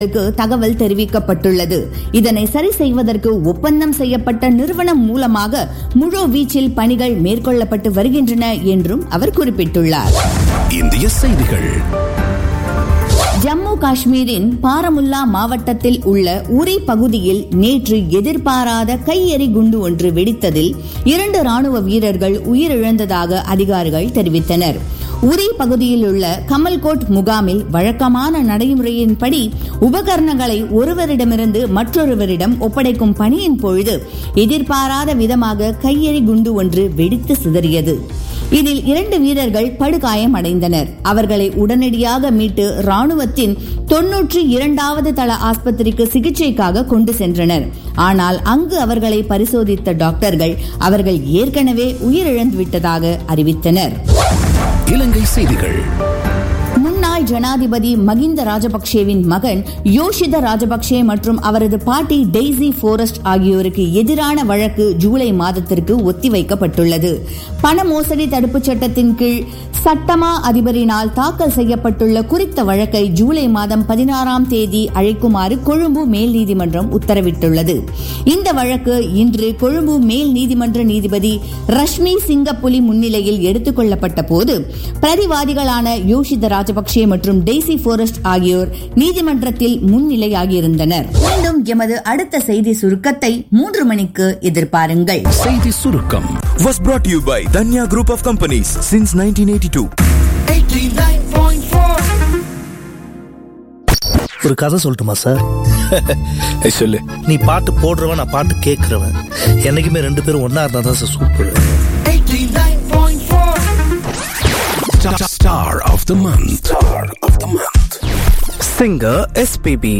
க்கு தகவல் தெரிவிக்கப்பட்டுள்ளது இதனை சரி செய்வதற்கு ஒப்பந்தம் செய்யப்பட்ட நிறுவனம் மூலமாக முழு வீச்சில் பணிகள் மேற்கொள்ளப்பட்டு வருகின்றன என்றும் அவர் குறிப்பிட்டுள்ளார் இந்திய செய்திகள் ஜம்மு காஷ்மீரின் பாரமுல்லா மாவட்டத்தில் உள்ள உரி பகுதியில் நேற்று எதிர்பாராத கையெறி குண்டு ஒன்று வெடித்ததில் இரண்டு ராணுவ வீரர்கள் உயிரிழந்ததாக அதிகாரிகள் தெரிவித்தனர் உரி பகுதியில் உள்ள கமல்கோட் முகாமில் வழக்கமான நடைமுறையின்படி உபகரணங்களை ஒருவரிடமிருந்து மற்றொருவரிடம் ஒப்படைக்கும் பணியின் பொழுது எதிர்பாராத விதமாக கையெறி குண்டு ஒன்று வெடித்து சிதறியது இதில் இரண்டு வீரர்கள் படுகாயம் அடைந்தனர் அவர்களை உடனடியாக மீட்டு ராணுவத்தின் தொன்னூற்றி இரண்டாவது தள ஆஸ்பத்திரிக்கு சிகிச்சைக்காக கொண்டு சென்றனர் ஆனால் அங்கு அவர்களை பரிசோதித்த டாக்டர்கள் அவர்கள் ஏற்கனவே உயிரிழந்து விட்டதாக அறிவித்தனர் இலங்கை செய்திகள் முன்னாள் ஜனாதிபதி மகிந்த ராஜபக்சேவின் மகன் யோஷித ராஜபக்சே மற்றும் அவரது பாட்டி டெய்ஸி போரஸ்ட் ஆகியோருக்கு எதிரான வழக்கு ஜூலை மாதத்திற்கு ஒத்திவைக்கப்பட்டுள்ளது பண மோசடி தடுப்புச் சட்டத்தின் கீழ் சட்டமா அதிபரினால் தாக்கல் செய்யப்பட்டுள்ள குறித்த வழக்கை ஜூலை மாதம் பதினாறாம் தேதி அழைக்குமாறு கொழும்பு மேல் நீதிமன்றம் உத்தரவிட்டுள்ளது இந்த வழக்கு இன்று கொழும்பு மேல் நீதிமன்ற நீதிபதி ரஷ்மி சிங்கப்புலி முன்னிலையில் எடுத்துக் கொள்ளப்பட்ட போது பிரதிவாதிகளான யோஷித ராஜபக்சே மற்றும் டெய்சி போரஸ்ட் ஆகியோர் நீதிமன்றத்தில் முன்னிலையாகியிருந்தனர் மீண்டும் எமது அடுத்த செய்தி சுருக்கத்தை மூன்று மணிக்கு எதிர்பாருங்கள் செய்தி சுருக்கம் was brought to you by Danya Group of Companies since 1982. ஒரு கதை சொல்லட்டுமா சார் சொல்லு நீ பாட்டு போடுறவன் நான் பாட்டு கேட்கறவன் என்னைக்குமே ரெண்டு பேரும் ஒன்னா இருந்தா தான் sir super Star of the month. Star of the month. Singer SPB